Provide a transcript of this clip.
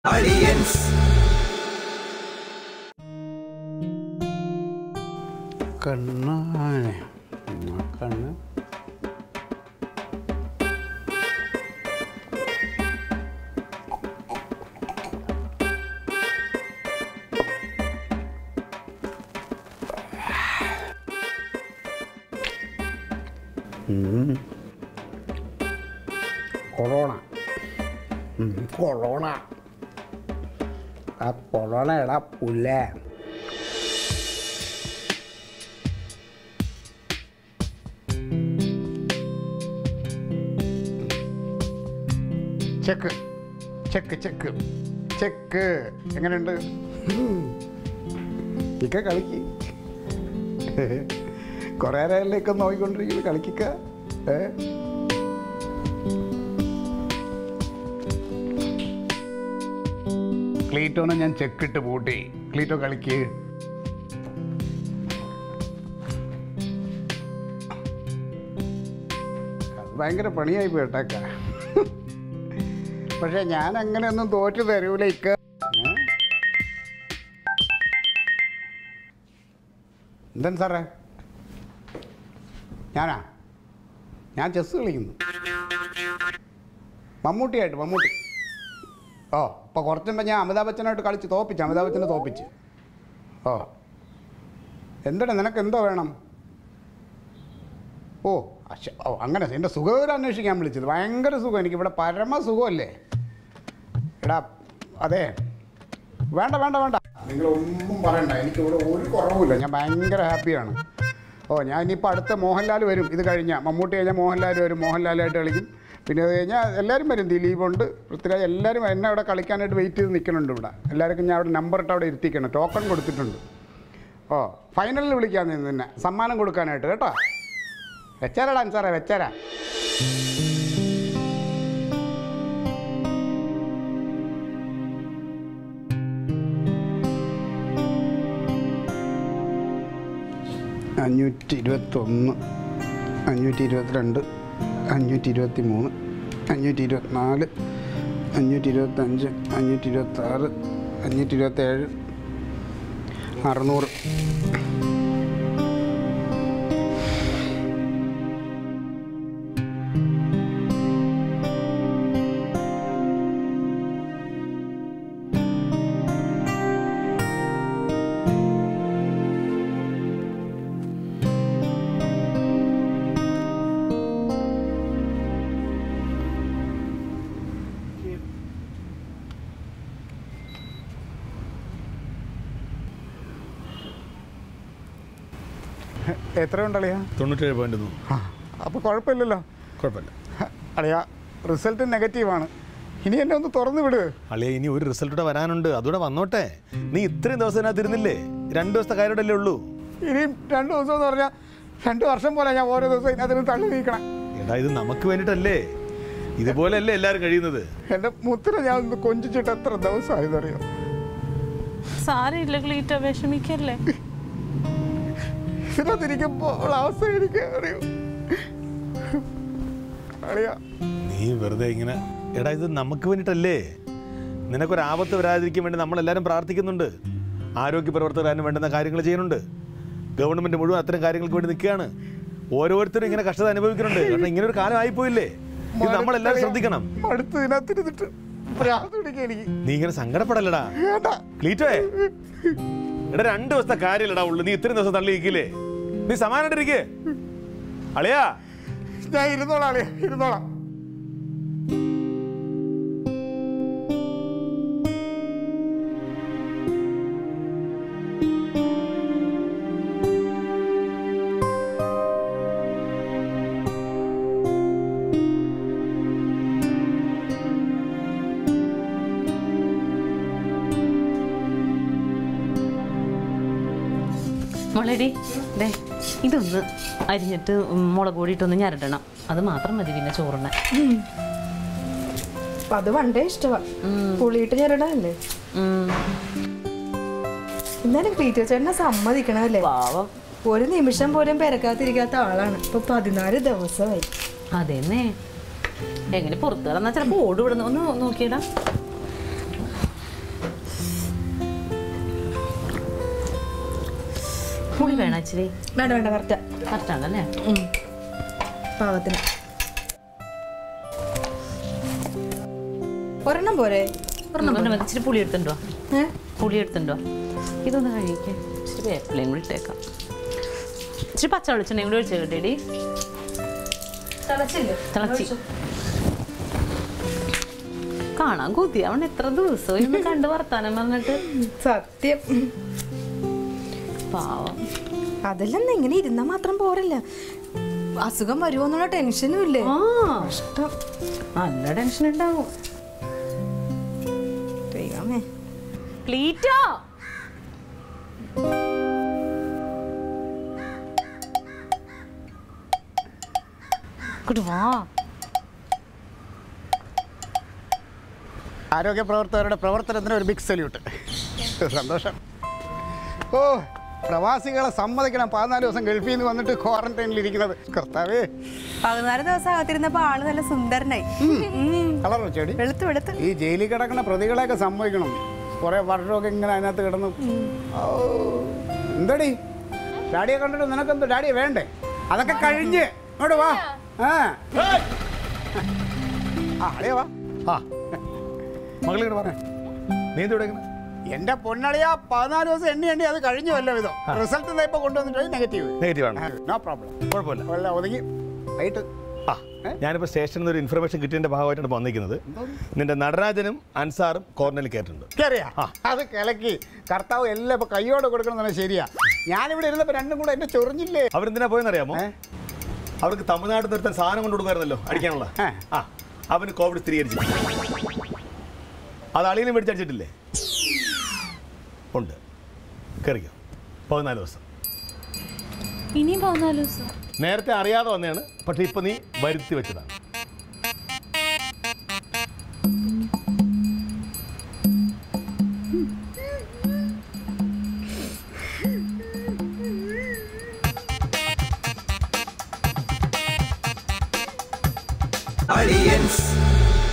Aliens. കണ്ണാനെ ആ കണ്ണ് ഉം. കൊറോണ ഉം, കൊറോണ ആ കൊറോണ എടാ പുല്ലേ ചെക്ക് ചെക്ക് ചെക്ക് ചെക്ക് എങ്ങനെയുണ്ട് ഇക്ക കളിക്ക് കുറേ നേരത്തിലേക്ക് നോക്കിക്കൊണ്ടിരിക്കുന്നു കളിക്കുക ഏ ക്ലീറ്റോനെ ഞാൻ ചെക്കിട്ട് പൂട്ടി ക്ലീറ്റോ കളിക്ക് അത് ഭയങ്കര പണിയായി പോയിട്ടേക്ക പക്ഷെ ഞാൻ അങ്ങനെയൊന്നും തോറ്റു തരൂല ഇക്ക ഏ? എന്താണ് സാറേ ഞാനാ ഞാൻ ചെസ് കളിക്കുന്നു മമ്മൂട്ടിയായിട്ട് മമ്മൂട്ടി ഓ ഇപ്പോൾ കുറച്ച് മുമ്പ് ഞാൻ അമിതാഭ് ബച്ചനായിട്ട് കളിച്ച് തോപ്പിച്ച് അമിതാഭ് ബച്ചനെ തോപ്പിച്ച് ഓ എന്താണ് നിനക്ക് എന്തോ വേണം ഓ അശ്ശ ഓ അങ്ങനെ എൻ്റെ സുഖവിവരം അന്വേഷിക്കാൻ വിളിച്ചത് ഭയങ്കര സുഖം എനിക്കിവിടെ പരമ സുഖമല്ലേ എടാ അതെ വേണ്ട വേണ്ട വേണ്ട നിങ്ങളൊന്നും പറയണ്ട എനിക്കിവിടെ ഒരു കുറവുമില്ല ഞാൻ ഭയങ്കര ഹാപ്പിയാണ് ഓ ഞാൻ ഇനിയിപ്പോൾ അടുത്ത മോഹൻലാൽ വരും ഇത് കഴിഞ്ഞാൽ മമ്മൂട്ടി കഴിഞ്ഞാൽ മോഹൻലാൽ വരും മോഹൻലാലായിട്ട് കളിക്കും പിന്നെ അത് കഴിഞ്ഞാൽ എല്ലാവരും വരും ദിലീപുണ്ട് പൃഥ്വിരാജ് എല്ലാവരും എന്നെ അവിടെ കളിക്കാനായിട്ട് വെയിറ്റ് ചെയ്ത് നിൽക്കുന്നുണ്ട് ഇവിടെ എല്ലാവർക്കും ഞാൻ അവിടെ നമ്പർ ഇട്ട് അവിടെ ഇരുത്തിക്കണം ടോക്കൺ കൊടുത്തിട്ടുണ്ട് ഓ ഫൈനലിൽ വിളിക്കാൻ നിന്നെ സമ്മാനം കൊടുക്കാനായിട്ട് കേട്ടോ വെച്ചാരാടാ സാറേ വെച്ചാരാ അഞ്ഞൂറ്റി ഇരുപത്തൊന്ന് അഞ്ഞൂറ്റി ഇരുപത്തിരണ്ട് അഞ്ഞൂറ്റി ഇരുപത്തി മൂന്ന് അഞ്ഞൂറ്റി ഇരുപത്തിനാല് അഞ്ഞൂറ്റി ഇരുപത്തഞ്ച് അഞ്ഞൂറ്റി ഇരുപത്താറ് അഞ്ഞൂറ്റി ഇരുപത്തേഴ് അറുന്നൂറ് എത്ര ഉണ്ടളിയാ തൊണ്ണൂറ്റേഴ് പോയിന്റ് ഒന്നും ആ അപ്പോൾ കുഴപ്പമില്ലല്ലോ കുഴപ്പമില്ല അളിയാ റിസൾട്ട് നെഗറ്റീവാണ് ഇനി എന്നെ ഒന്ന് തുറന്നു വിട് അളിയ ഇനി ഒരു റിസൾട്ട് വരാനുണ്ട് അതുകൂടെ വന്നോട്ടെ നീ ഇത്രയും ദിവസം ഇതിനകത്ത് ഇരുന്നില്ലേ രണ്ട് ദിവസത്തെ കാര്യമല്ലേ ഉള്ളൂ ഇനിയും രണ്ട് ദിവസം എന്ന് പറഞ്ഞാൽ രണ്ട് വർഷം പോലെ ഞാൻ ഓരോ ദിവസം ഇതിനകത്ത് തള്ളി നീക്കണം എടാ ഇത് നമുക്ക് വേണ്ടിയിട്ടല്ലേ ഇതുപോലെയല്ലേ എല്ലാവരും കഴിയുന്നത് എൻ്റെ മുത്തിനെ ഞാൻ ഒന്ന് കൊഞ്ചിച്ചിട്ട് എത്ര ദിവസമായതറിയോ സാരമില്ല ക്ലീറ്റ വിഷമിക്കല്ലേ ഇതിനകത്തിരിക്കുമ്പോൾ അവസ്ഥ എനിക്ക് അറിയൂ അളിയാ നീ വെറുതെ ഇങ്ങനെ എടാ ഇത് നമുക്ക് വേണ്ടിയിട്ടല്ലേ നിനക്കൊരു ആപത്ത് വരാതിരിക്കാൻ വേണ്ടി നമ്മളെല്ലാവരും പ്രാർത്ഥിക്കുന്നുണ്ട് ആരോഗ്യ പ്രവർത്തകർ അതിന് വേണ്ടുന്ന കാര്യങ്ങൾ ചെയ്യുന്നുണ്ട് ഗവൺമെന്റ് മുഴുവൻ അത്തരം കാര്യങ്ങൾക്ക് വേണ്ടി നിൽക്കുകയാണ് ഓരോരുത്തരും ഇങ്ങനെ കഷ്ടത അനുഭവിക്കുന്നുണ്ട് കാരണം ഇങ്ങനെ ഒരു കാലം ആയിപ്പോയില്ലേ ഇത് നമ്മളെല്ലാവരും ശ്രദ്ധിക്കണം അടുത്ത് ഇതിനകത്തിരുന്നിട്ട് ഭ്രാന്ത് പിടിക്കുക എനിക്ക് നീ ഇങ്ങനെ സങ്കടപ്പെടല്ലടാ വേണ്ട ക്ലീറ്റോയെ എടാ രണ്ട് ദിവസത്തെ കാര്യമില്ലടാ ഉള്ളു നീ ഇത്രയും ദിവസം തള്ളി നിൽക്കില്ലേ നീ സമാനായിട്ടിരിക്കേ അളിയാ ഞാൻ ഇരുന്നോളാം അളിയാ ഇരുന്നോളാം മോളെടി ദേ ഇതൊന്ന് അരിഞ്ഞിട്ട് മുളക് കൂടിയിട്ടൊന്ന് ഞരടണം അത് മാത്രം മതി പിന്നെ ചോറിന് അത് പണ്ടേ ഇഷ്ടമാ പുളിയിട്ട് ഞെരടല്ലേ എന്നാലും ക്ലീറ്റോ ചേട്ടനെ സമ്മതിക്കണമല്ലേ പാവം ഒരു നിമിഷം പോലും പെരക്കാത്തിരിക്കാത്ത ആളാണ് ഇപ്പൊ പതിനാല് ദിവസമായി അതെന്നെ എങ്ങനെ പുറത്തു കിടന്നാ ചിലപ്പോ ഓടുവിടുന്നു ഒന്ന് നോക്കിയടാ പുളി വേണം ഇച്ചിരി വേണ്ട വേണ്ട കറക്റ്റാ കറക്റ്റാണല്ലേ പാകത്തിന് ഒരെണ്ണം പോരെ ഒരെണ്ണം ഒരെണ്ണം മതി. ഇച്ചിരി പുളി എടുത്തുണ്ടോ ഏ? പുളി എടുത്തുണ്ടോ ഇതൊന്ന് കഴിക്കാൻ ഇച്ചിരി വേപ്പിലയും കൂടി ഇട്ടേക്കാം ഇച്ചിരി പച്ച വെളിച്ചെണ്ണയും കൂടി ഒഴിച്ച് കേട്ടേടി തിളച്ചില്ലേ? തിളച്ചി ഒഴിച്ചോ. കാണാൻ കൊതി അവൻ എത്ര ദിവസവും ഇന്ന് കണ്ട് വർത്താനം പറഞ്ഞിട്ട് സത്യം പാവം അതെല്ലാം ഇങ്ങനെ ഇരുന്നാ മാത്രം പോരല്ല അസുഖം വരുമോ എന്നുള്ള ടെൻഷനും ഇല്ലേ ആ കഷ്ടം നല്ല ടെൻഷൻ ഉണ്ടാവും ദൈവമേ ക്ലീറ്റോ ഇങ്ങോട്ട് വാ ആരോഗ്യ പ്രവർത്തകരുടെ പ്രവർത്തനത്തിന് ഒരു ബിഗ് സല്യൂട്ട് സന്തോഷം ഓ പ്രവാസികളെ സമ്മതിക്കണം പതിനാല് ദിവസം ഗൾഫിൽ നിന്ന് വന്നിട്ട് ക്വാറന്റൈനിൽ ഇരിക്കുന്നത് കർത്താവേ പതിനാല് ദിവസം അകത്തിരുന്നപ്പോ ആള് നല്ല സുന്ദരനായി ഉം. കളർ വെച്ചേടി വെളുത്ത് വെളുത്ത് ഈ ജയിലിൽ കിടക്കുന്ന പ്രതികളെയൊക്കെ സമ്മതിക്കണം കുറേ വർഷമൊക്കെ ഇങ്ങനെ അതിനകത്ത് കിടന്നു ഓ, എന്തടി ഡാഡിയെ കണ്ടിട്ട് നിനക്കെന്തോ ഡാഡിയെ വേണ്ടേ അതൊക്കെ കഴിഞ്ഞ് ഇങ്ങോട്ട് വാ ആ ആ അളിയ വാ ആ മകളിങ്ങനെ പറഞ്ഞേ നീ എന്ത് ഇവിടെ എന്റെ പൊന്നളിയാ പതിനാല് ദിവസം എണ്ണി എണ്ണി അത് കഴിഞ്ഞു വല്ലോ ഇതോ റിസൾട്ട് ഇപ്പൊ കൊണ്ടുവന്നിട്ട് നെഗറ്റീവ് നെഗറ്റീവ് ആണ് നോ പ്രോബ്ലം കുഴപ്പമില്ല അല്ല ഒതുങ്ങി വൈകിട്ട് ആ ഞാനിപ്പോൾ സ്റ്റേഷനിൽ നിന്ന് ഒരു ഇൻഫർമേഷൻ കിട്ടിയതിൻ്റെ ഭാഗമായിട്ടാണ് വന്നിരിക്കുന്നത് നിന്റെ നടരാജനും അൻസാറും കോർണറിൽ കയറ്റുന്നുണ്ട് കേറിയാ അത് കിളക്കി കർത്താവ് എല്ലാം ഇപ്പൊ കൈയോടെ കൊടുക്കണം ശരിയാ ഞാനിവിടെ ഇരുന്നപ്പോ രണ്ടും കൂടെ എന്നെ ചൊറിഞ്ഞില്ലേ അവരെന്തിനാ പോയെന്നറിയാമോ ഏ? അവർക്ക് തമിഴ്നാട്ടിൽ നിർത്താൻ സാധനം കൊണ്ടു കൊടുക്കായിരുന്നല്ലോ അടിക്കാനുള്ള ഏ. ആ അവന് കോവിഡ് സ്ഥിരീകരിച്ചു അത് അളിയനും മേടിച്ചടിച്ചിട്ടില്ലേ ഉണ്ട് കയറിക്കോ പതിനാല് ദിവസം ഇനിയും പതിനാല് ദിവസം നേരത്തെ അറിയാതെ വന്നതാണ് പക്ഷെ ഇപ്പൊ നീ വരുത്തി വെച്ചതാണ് Aliens